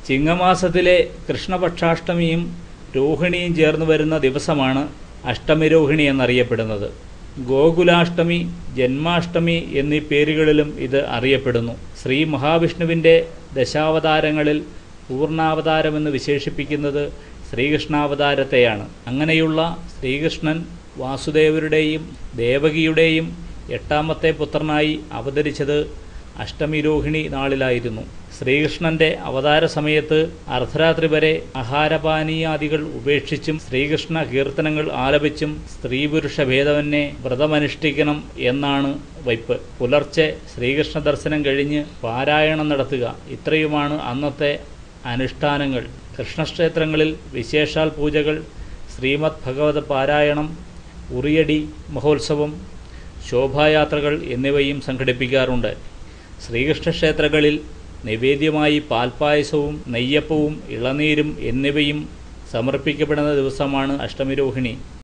ചിങ്ങമാസത്തിലെ കൃഷ്ണപക്ഷാഷ്ടമിയും രോഹിണിയും ചേർന്ന് വരുന്ന ദിവസമാണ് അഷ്ടമിരോഹിണി എന്നറിയപ്പെടുന്നത് ഗോകുലാഷ്ടമി ജന്മാഷ്ടമി എന്നീ പേരുകളിലും ഇത് അറിയപ്പെടുന്നു ശ്രീ മഹാവിഷ്ണുവിൻ്റെ ദശാവതാരങ്ങളിൽ പൂർണ്ണാവതാരമെന്ന് വിശേഷിപ്പിക്കുന്നത് ശ്രീകൃഷ്ണാവതാരത്തെയാണ് അങ്ങനെയുള്ള ശ്രീകൃഷ്ണൻ വാസുദേവരുടെയും ദേവകിയുടെയും എട്ടാമത്തെ പുത്രനായി അവതരിച്ചത് അഷ്ടമിരോഹിണി നാളിലായിരുന്നു ശ്രീകൃഷ്ണന്റെ അവതാര സമയത്ത് അർദ്ധരാത്രി വരെ ആഹാരപാനീയാദികൾ ഉപേക്ഷിച്ചും ശ്രീകൃഷ്ണ കീർത്തനങ്ങൾ ആലപിച്ചും സ്ത്രീപുരുഷ ഭേദമന്യേ വ്രതമനുഷ്ഠിക്കണം എന്നാണ് വയ്പ് പുലർച്ചെ ശ്രീകൃഷ്ണ ദർശനം കഴിഞ്ഞ് പാരായണം നടത്തുക ഇത്രയുമാണ് അന്നത്തെ അനുഷ്ഠാനങ്ങൾ കൃഷ്ണക്ഷേത്രങ്ങളിൽ വിശേഷാൽ പൂജകൾ ശ്രീമദ് ഭഗവത പാരായണം ഉറിയടി മഹോത്സവം ശോഭായാത്രകൾ എന്നിവയും സംഘടിപ്പിക്കാറുണ്ട് ശ്രീകൃഷ്ണ ക്ഷേത്രങ്ങളിൽ നിവേദ്യമായി പാൽപ്പായസവും നെയ്യപ്പവും ഇളനീരും എന്നിവയും സമർപ്പിക്കപ്പെടുന്ന ദിവസമാണ് അഷ്ടമിരോഹിണി